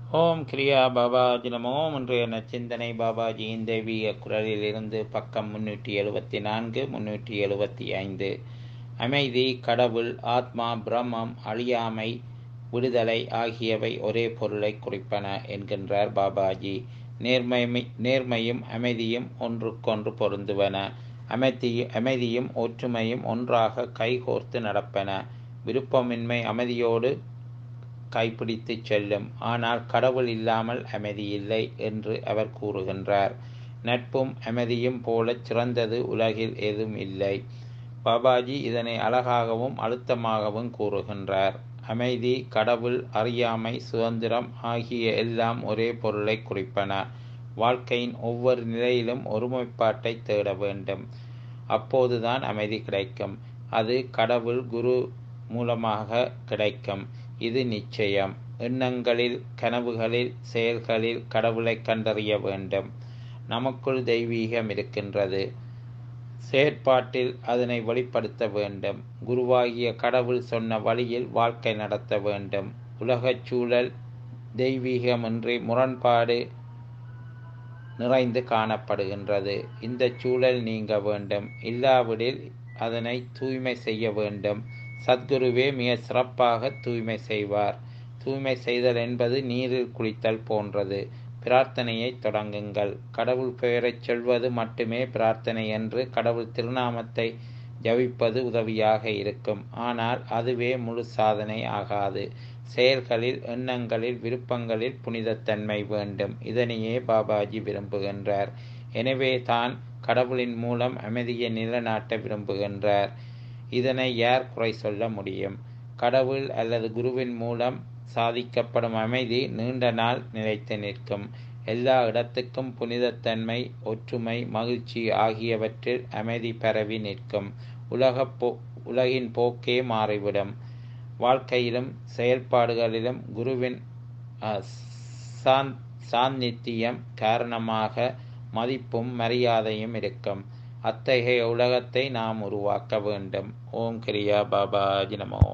ஓம் கிரியா பாபாஜி நமோ இன்றைய நச்சிந்தனை பாபாஜியின் தெய்வீக குரலில் இருந்து பக்கம் முன்னூற்றி எழுபத்தி நான்கு முன்னூற்றி எழுபத்தி ஐந்து அமைதி கடவுள் ஆத்மா பிரம்மம் அழியாமை விடுதலை ஆகியவை ஒரே பொருளை குறிப்பன என்கின்றார் பாபாஜி நேர்மை நேர்மையும் அமைதியும் ஒன்றுக்கொன்று பொருந்துவன அமைதி அமைதியும் ஒற்றுமையும் ஒன்றாக கைகோர்த்து நடப்பன விருப்பமின்மை அமைதியோடு கைப்பிடித்து செல்லும் ஆனால் கடவுள் இல்லாமல் அமைதி இல்லை என்று அவர் கூறுகின்றார் நட்பும் அமைதியும் போல சிறந்தது உலகில் எதுவும் இல்லை பாபாஜி இதனை அழகாகவும் அழுத்தமாகவும் கூறுகின்றார் அமைதி கடவுள் அறியாமை சுதந்திரம் ஆகிய எல்லாம் ஒரே பொருளை குறிப்பன வாழ்க்கையின் ஒவ்வொரு நிலையிலும் ஒருமைப்பாட்டை தேட வேண்டும் அப்போதுதான் அமைதி கிடைக்கும் அது கடவுள் குரு மூலமாக கிடைக்கும் இது நிச்சயம் எண்ணங்களில் கனவுகளில் செயல்களில் கடவுளை கண்டறிய வேண்டும் நமக்குள் தெய்வீகம் இருக்கின்றது செயற்பாட்டில் அதனை வெளிப்படுத்த வேண்டும் குருவாகிய கடவுள் சொன்ன வழியில் வாழ்க்கை நடத்த வேண்டும் உலகச் சூழல் தெய்வீகமின்றி முரண்பாடு நிறைந்து காணப்படுகின்றது இந்த சூழல் நீங்க வேண்டும் இல்லாவிடில் அதனை தூய்மை செய்ய வேண்டும் சத்குருவே மிக சிறப்பாக தூய்மை செய்வார் தூய்மை செய்தல் என்பது நீரில் குளித்தல் போன்றது பிரார்த்தனையை தொடங்குங்கள் கடவுள் பெயரைச் சொல்வது மட்டுமே பிரார்த்தனை என்று கடவுள் திருநாமத்தை ஜபிப்பது உதவியாக இருக்கும் ஆனால் அதுவே முழு சாதனை ஆகாது செயல்களில் எண்ணங்களில் விருப்பங்களில் புனிதத்தன்மை வேண்டும் இதனையே பாபாஜி விரும்புகின்றார் எனவே தான் கடவுளின் மூலம் அமைதியை நிலநாட்ட விரும்புகின்றார் இதனை யார் குறை சொல்ல முடியும் கடவுள் அல்லது குருவின் மூலம் சாதிக்கப்படும் அமைதி நீண்ட நாள் நிலைத்து நிற்கும் எல்லா இடத்துக்கும் புனிதத்தன்மை ஒற்றுமை மகிழ்ச்சி ஆகியவற்றில் அமைதி பரவி நிற்கும் உலக போ உலகின் போக்கே மாறிவிடும் வாழ்க்கையிலும் செயல்பாடுகளிலும் குருவின் சாந்தித்தியம் காரணமாக மதிப்பும் மரியாதையும் இருக்கும் அத்தகைய உலகத்தை நாம் உருவாக்க வேண்டும் ஓம் கிரியா பாபாஜி நமோ